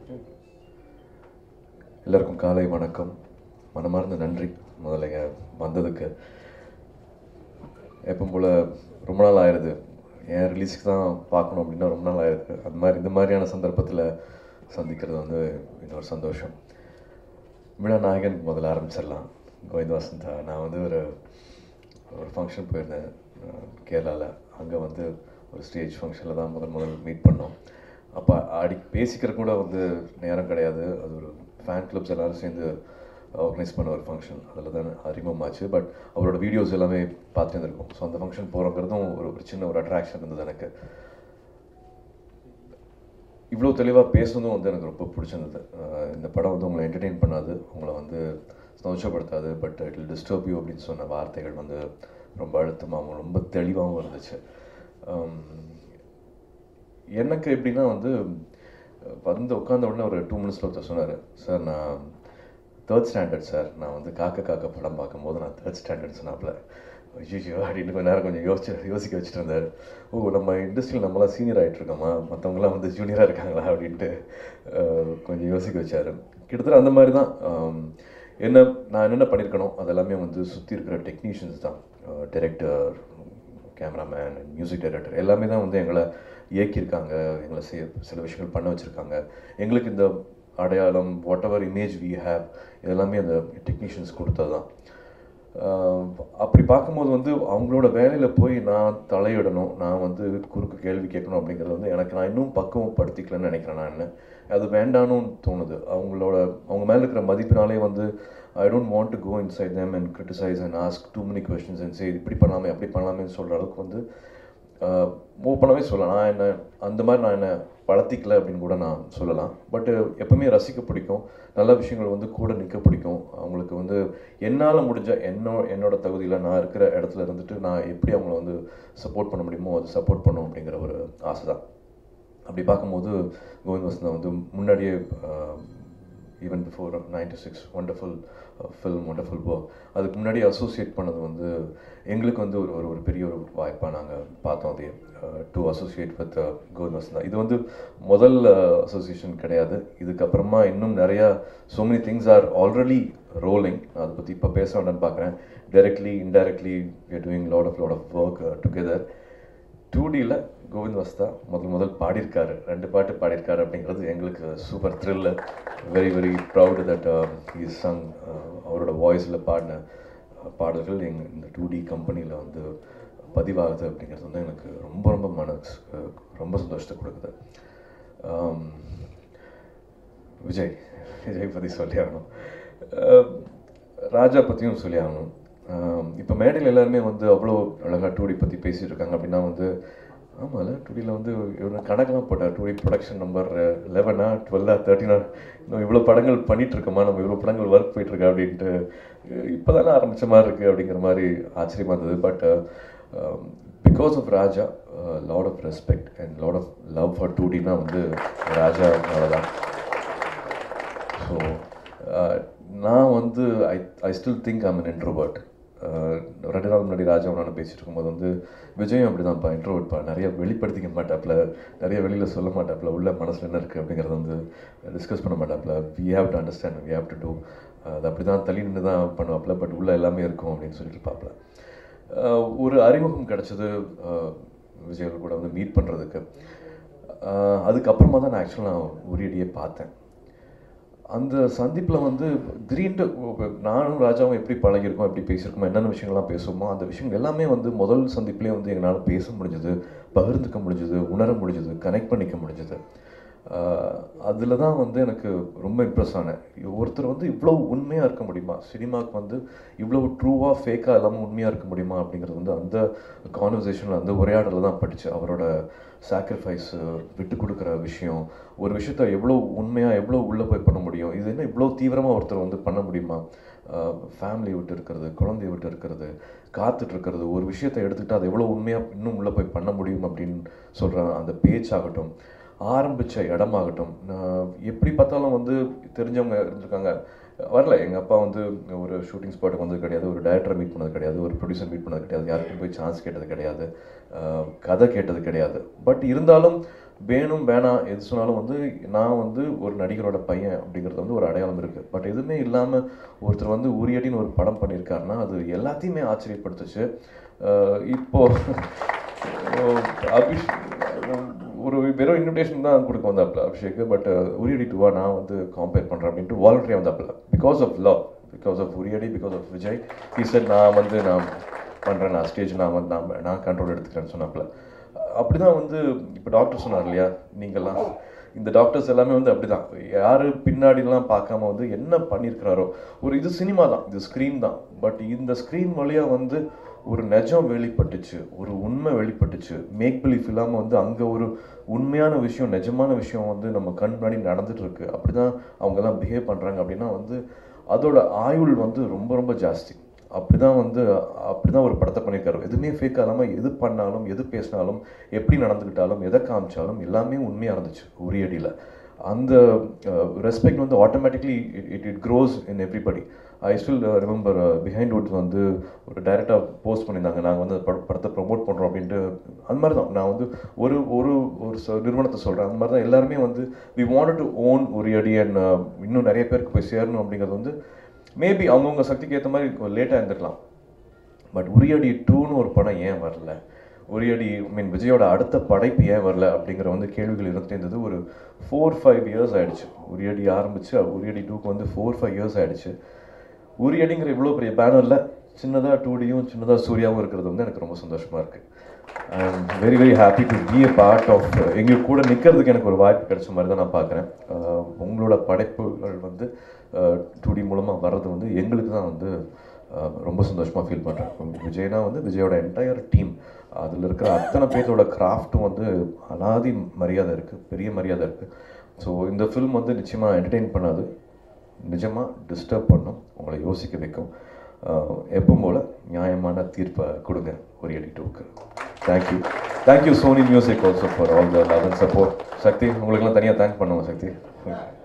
எல்லாருக்கும் காலை வணக்கம் மனமார்ந்த நன்றி முதல்ல இங்க வந்ததுக்கு எப்பவும் போல் ரொம்ப நாள் ஆயிடுது என் ரிலீஸ்க்கு தான் பார்க்கணும் அப்படின்னா ரொம்ப நாள் ஆயிடுது அந்த மாதிரி இந்த மாதிரியான சந்தர்ப்பத்தில் சந்திக்கிறது வந்து இன்னொரு சந்தோஷம் விழா நாயகன் முதல்ல ஆரம்பிச்சிடலாம் கோவிந்த் வசந்தா நான் வந்து ஒரு ஒரு ஃபங்க்ஷன் போயிருந்தேன் கேரளாவில் அங்கே வந்து ஒரு ஸ்டேஜ் ஃபங்க்ஷனில் தான் முதல் முதல் மீட் பண்ணோம் அப்போ அடி பேசிக்கிற கூட வந்து நேரம் கிடையாது அது ஒரு ஃபேன் கிளப்ஸ் எல்லாரும் சேர்ந்து ஆர்கனைஸ் பண்ண ஒரு ஃபங்க்ஷன் அதில் தான் அறிமுகமாச்சு பட் அவரோட வீடியோஸ் எல்லாமே பார்த்துட்டு இருந்திருக்கோம் ஸோ அந்த ஃபங்க்ஷன் போகிறோங்கிறதும் ஒரு ஒரு சின்ன ஒரு அட்ராக்ஷன் இருந்தது எனக்கு இவ்வளோ தெளிவாக பேசுனதும் வந்து எனக்கு ரொம்ப பிடிச்சிருந்தது அஹ் இந்த படம் வந்து உங்களை என்டர்டெயின் பண்ணாது உங்களை வந்து சந்தோஷப்படுத்தாது but it will disturb you அப்படின்னு சொன்ன வார்த்தைகள் வந்து ரொம்ப அழுத்தமாகவும் ரொம்ப தெளிவாகவும் இருந்துச்சு அம், எனக்கு எப்படின்னா வந்து வந்து உட்காந்த உடனே ஒரு டூ மினிட்ஸில் ஒருத்தர் சொன்னார் சார் நான் தேர்ட் ஸ்டாண்டர்ட் சார் நான் வந்து காக்க காக்க படம் பார்க்கும்போது நான் தேர்ட் ஸ்டாண்டர்ட் சொன்னாப்புல ஐயோ அப்படின்னு கொஞ்ச நேரம் கொஞ்சம் யோசிச்சு யோசிக்க வச்சுட்டு இருந்தார் ஓ நம்ம இண்டஸ்ட்ரியில் நம்மளாம் சீனியர் ஆகிட்டு இருக்கோமா மற்றவங்களாம் வந்து ஜூனியராக இருக்காங்களா அப்படின்ட்டு அஹ், கொஞ்சம் யோசிக்க வச்சார் கிட்டத்தட்ட அந்த மாதிரி தான் ஆம், என்ன நான் என்னென்ன பண்ணியிருக்கணும் அதெல்லாமே வந்து சுற்றி இருக்கிற டெக்னீஷியன்ஸ் தான் டைரக்டர் கேமராமேன் மியூசிக் டைரக்டர் எல்லாமே தான் வந்து எங்களை இயக்கியிருக்காங்க எங்களை சில சில விஷயங்கள் பண்ண வச்சுருக்காங்க எங்களுக்கு இந்த அடையாளம் whatever image we have இதெல்லாமே அந்த டெக்னீஷியன்ஸ் கொடுத்தது தான் ஆஹ் அப்படி பார்க்கும்போது வந்து அவங்களோட வேலையில் போய் நான் தலையிடணும் நான் வந்து குறுக்கு கேள்வி கேட்கணும் அப்படிங்கிறது வந்து எனக்கு நான் இன்னும் பக்குவப்படுத்திக்கலன்னு நினைக்கிறேன் நான் என்ன அது வேண்டான்னு தோணுது அவங்களோட அவங்க மேலே இருக்கிற மதிப்பினாலே வந்து I don't want to go inside them and criticise and ask too many questions and say இப்படி பண்ணலாமே அப்படி பண்ணலாமேன்னு சொல்கிற அளவுக்கு வந்து ஓப்பனாகவே சொல்லலாம் நான் என்ன அந்த மாதிரி நான் என்ன வளர்த்திக்கல அப்படின்னு கூட நான் சொல்லலாம் பட் எப்பவுமே ரசிக்க பிடிக்கும் நல்ல விஷயங்கள் வந்து கூட நிற்க பிடிக்கும் அவங்களுக்கு வந்து என்னால் முடிஞ்ச என்னோ என்னோட தகுதியில் நான் இருக்கிற இடத்துல இருந்துட்டு நான் எப்படி அவங்கள வந்து சப்போர்ட் பண்ண முடியுமோ அது சப்போர்ட் பண்ணும் அப்படிங்கிற ஒரு ஆசை தான் அப்படி பார்க்கும்போது கோவிந்த் வசந்தா வந்து முன்னாடியே even before ninety six wonderful film wonderful work அதுக்கு முன்னாடி அசோசியேட் பண்ணது வந்து எங்களுக்கு வந்து ஒரு ஒரு ஒரு பெரிய ஒரு வாய்ப்பாக நாங்கள் பார்த்தோம் அது to associate with Govind Vasantha இது வந்து முதல் அசோசியேஷன் கிடையாது இதுக்கப்புறமா இன்னும் நிறையா so many things are already rolling அதை பற்றி இப்போ பேச வேண்டாம்னு பார்க்குறேன் directly indirectly we doing lot of lot of work together டூ டியில் கோவிந்த் வஸ்தா முதல் முதல் பாடியிருக்காரு ரெண்டு பாட்டு பாடியிருக்காரு அப்படிங்கிறது எங்களுக்கு super thrill very very proud that he sung அவரோட வாய்ஸில் பாடின அஹ், பாடல்கள் எங் இந்த டூ டி கம்பெனியில் வந்து பதிவாகுது அப்படிங்கிறது வந்து எனக்கு ரொம்ப ரொம்ப மன ரொம்ப சந்தோஷத்தை கொடுக்குது ஆம், விஜய் விஜய் பற்றி சொல்லி ஆகணும் அஹ், ராஜா பற்றியும் சொல்லி ஆகணும் இப்போ மேடையில் எல்லாருமே வந்து அவ்வளோ அழகாக டூடி பற்றி பேசிட்டு இருக்காங்க அப்படின்னா வந்து ஆமாம்ல டூடியில் வந்து இவங்க கணக்கெல்லாம் போட்டார் டூடி ப்ரொடக்ஷன் நம்பர் லெவனா டுவெல்லா தேர்ட்டினா இன்னும் இவ்வளோ படங்கள் பண்ணிட்டு இருக்கோமா நம்ம இவ்வளோ படங்கள் ஒர்க் போயிட்டு இருக்கா அப்படின்ட்டு இப்போ தானே ஆரம்பிச்ச மாதிரி இருக்குது அப்படிங்கிற மாதிரி ஆச்சரியமாக இருந்தது but because of Raja lot of respect and lot of love for டூடினா வந்து ராஜானால தான் ஸோ நான் வந்து I I still think I'm an introvert ரெண்டு நாள் முன்னாடி ராஜா நான் பேசிட்டு இருக்கும்போது வந்து விஜயம் அப்படி தான்ப்பா இன்ட்ரோவர்ட்ப்பா நிறைய வெளிப்படுத்திக்க மாட்டாப்புல நிறைய வெளியில் சொல்ல மாட்டாப்புல உள்ள மனசில் என்ன இருக்குது அப்படிங்கிறத வந்து டிஸ்கஸ் பண்ண மாட்டாப்புல we have to understand we have to do அது அப்படி தான் தள்ளி நின்று தான் பண்ணுவாப்புல பட் உள்ள எல்லாமே இருக்கும் அப்படின்னு சொல்லிட்டு இருப்பாப்புல அஹ் ஒரு அறிமுகம் கிடைச்சது அஹ் விஜய் கூட வந்து மீட் பண்ணுறதுக்கு அதுக்கப்புறமா தான் நான் ஆக்சுவலாக நான் உரியடியே பார்த்தேன் அந்த சந்திப்பில் வந்து திடீர்னு நானும் ராஜாவும் எப்படி பழகிருக்கோம் எப்படி பேசியிருக்கோம் என்னென்ன விஷயங்கள்லாம் பேசுவோமோ அந்த விஷயங்கள் எல்லாமே வந்து முதல் சந்திப்புலேயே வந்து எங்களால் பேச முடிஞ்சது பகிர்ந்துக்க முடிஞ்சது உணர முடிஞ்சது கனெக்ட் பண்ணிக்க முடிஞ்சது அதில் தான் வந்து எனக்கு ரொம்ப இம்ப்ரெஸ் ஆனேன் ஒருத்தர் வந்து இவ்வளோ உண்மையாக இருக்க முடியுமா சினிமாவுக்கு வந்து இவ்வளோ ட்ரூவாக ஃபேக்காக இல்லாமல் உண்மையாக இருக்க முடியுமா அப்படிங்கிறது வந்து அந்த கான்வர்சேஷனில் அந்த உரையாடலில் தான் படிச்சு அவரோட சாக்ரிஃபைஸு விட்டு கொடுக்குற விஷயம் ஒரு விஷயத்த எவ்வளோ உண்மையாக எவ்வளோ உள்ளே போய் பண்ண முடியும் இது என்ன இவ்வளோ தீவிரமாக ஒருத்தர் வந்து பண்ண முடியுமா ஃபேமிலி விட்டு இருக்கிறது குழந்தைய விட்டு இருக்கிறது காத்துட்டு இருக்கிறது ஒரு விஷயத்தை எடுத்துக்கிட்டு அது எவ்வளோ உண்மையாக இன்னும் உள்ளே போய் பண்ண முடியும் அப்படின்னு சொல்கிற அந்த பேச்சாகட்டும் ஆரம்பித்த இடமாகட்டும் நான் எப்படி பார்த்தாலும் வந்து தெரிஞ்சவங்க இருந்திருக்காங்க வரல எங்கள் அப்பா வந்து ஒரு ஷூட்டிங் ஸ்பாட்டுக்கு வந்தது கிடையாது ஒரு டைரக்டரை மீட் பண்ணது கிடையாது ஒரு ப்ரொடியூசர் மீட் பண்ணது கிடையாது யாருக்கும் போய் சான்ஸ் கேட்டது கிடையாது அஹ் கதை கேட்டது கிடையாது பட் இருந்தாலும் வேணும் வேணாம் எது சொன்னாலும் வந்து நான் வந்து ஒரு நடிகரோட பையன் அப்படிங்கிறது வந்து ஒரு அடையாளம் இருக்குது பட் எதுவுமே இல்லாமல் ஒருத்தர் வந்து உரியடின்னு ஒரு படம் பண்ணியிருக்காருன்னா அது எல்லாத்தையுமே ஆச்சரியப்படுத்துச்சு அஹ் இப்போ அபிஷ் ஒரு வெறும் இன்விடேஷன் தான் கொடுக்க வந்தாப்புல அபிஷேக் பட் உரியடி டூவா நான் வந்து காம்பேர் பண்ணுறேன் அப்படின்ட்டு வாலண்டரியாக வந்தாப்புல because of love because of Uriyadi because of Vijay he said நான் வந்து நான் பண்ணுறேன் நான் ஸ்டேஜ் நான் வந்து நான் நான் கண்ட்ரோல் எடுத்துக்கிறேன்னு சொன்னாப்புல அப்படி தான் வந்து இப்போ டாக்டர் சொன்னார் இல்லையா நீங்கள்லாம் இந்த டாக்டர்ஸ் எல்லாமே வந்து அப்படிதான் யார் பின்னாடிலாம் பார்க்காம வந்து என்ன பண்ணியிருக்கிறாரோ ஒரு இது சினிமா தான் இது ஸ்க்ரீன் தான் பட் இந்த ஸ்க்ரீன் வழியாக வந்து ஒரு நிஜம் வெளிப்பட்டுச்சு ஒரு உண்மை வெளிப்பட்டுச்சு மேக் பிலீஃப் இல்லாமல் வந்து அங்கே ஒரு உண்மையான விஷயம் நிஜமான விஷயம் வந்து நம்ம கண் முன்னாடி நடந்துட்டு இருக்கு அப்படி தான் அவங்கெல்லாம் பிஹேவ் பண்ணுறாங்க அப்படின்னா வந்து அதோட ஆயுள் வந்து ரொம்ப ரொம்ப ஜாஸ்தி அப்படிதான் வந்து அப்படிதான் ஒரு படத்தை பண்ணியிருக்காரு எதுவுமே ஃபேக் இல்லாமல் எது பண்ணாலும் எது பேசினாலும் எப்படி நடந்துக்கிட்டாலும் எதை காமிச்சாலும் எல்லாமே உண்மையாக இருந்துச்சு உரியடியில் அந்த ரெஸ்பெக்ட் வந்து automatically it it grows in everybody I still remember Behindwoods வந்து ஒரு டைரெக்டாக போஸ்ட் பண்ணியிருந்தாங்க நாங்கள் வந்து பட படத்தை ப்ரொமோட் பண்ணுறோம் அப்படின்ட்டு அந்த மாதிரி தான் நான் வந்து ஒரு ஒரு ஒரு ச- நிறுவனத்தை சொல்கிறேன் அந்த மாதிரி தான் எல்லாருமே வந்து we wanted to own Uriyadi and இன்னும் நிறைய பேருக்கு போய் சேரணும் அப்படிங்கிறது வந்து மேபி அவங்கவுங்க சக்திக்கு ஏற்ற மாதிரி லேட்டாக இருந்திருக்கலாம் பட் உரியடி டூன்னு ஒரு படம் ஏன் வரல உரியடி மீன் விஜயோட அடுத்த படைப்பு ஏன் வரல அப்படிங்கிற வந்து கேள்விகள் இருந்துட்டே இருந்தது ஒரு ஃபோர் ஃபைவ் இயர்ஸ் ஆயிடுச்சு உரியடி ஆரம்பிச்சு உரியடி டூக்கு வந்து ஃபோர் ஃபைவ் இயர்ஸ் ஆயிடுச்சு உரியடிங்கிற இவ்வளோ பெரிய பேனரில் சின்னதாக டூடியும் சின்னதாக சூர்யாவும் இருக்கிறது வந்து எனக்கு ரொம்ப சந்தோஷமாக இருக்குது I am very very happy to be a part of எங்க கூட நிற்கிறதுக்கு எனக்கு ஒரு வாய்ப்பு கிடைச்ச மாதிரி தான் நான் பார்க்குறேன் உங்களோட படைப்புகள் வந்து டூடி மூலமாக வர்றது வந்து எங்களுக்கு தான் வந்து அஹ், ரொம்ப சந்தோஷமாக ஃபீல் பண்ணுறேன் விஜய்னா வந்து விஜயோட என்டையர் டீம் அதில் இருக்கிற அத்தனை பேரோட கிராஃப்ட்டும் வந்து அனாதி மரியாதை இருக்குது பெரிய மரியாதை இருக்குது ஸோ இந்த ஃபில்ம் வந்து நிச்சயமாக என்டர்டெயின் பண்ணாது நிஜமாக டிஸ்டர்ப் பண்ணும் உங்களை யோசிக்க வைக்கும் அஹ், எப்பவும் போல் நியாயமான தீர்ப்பை கொடுங்க ஒரு எடிட்டோவுக்கு thank you thank you Sony music also for all the love and support Sakthi உங்களுக்கெல்லாம் தனியாக தேங்க் பண்ணுவோம் சக்தி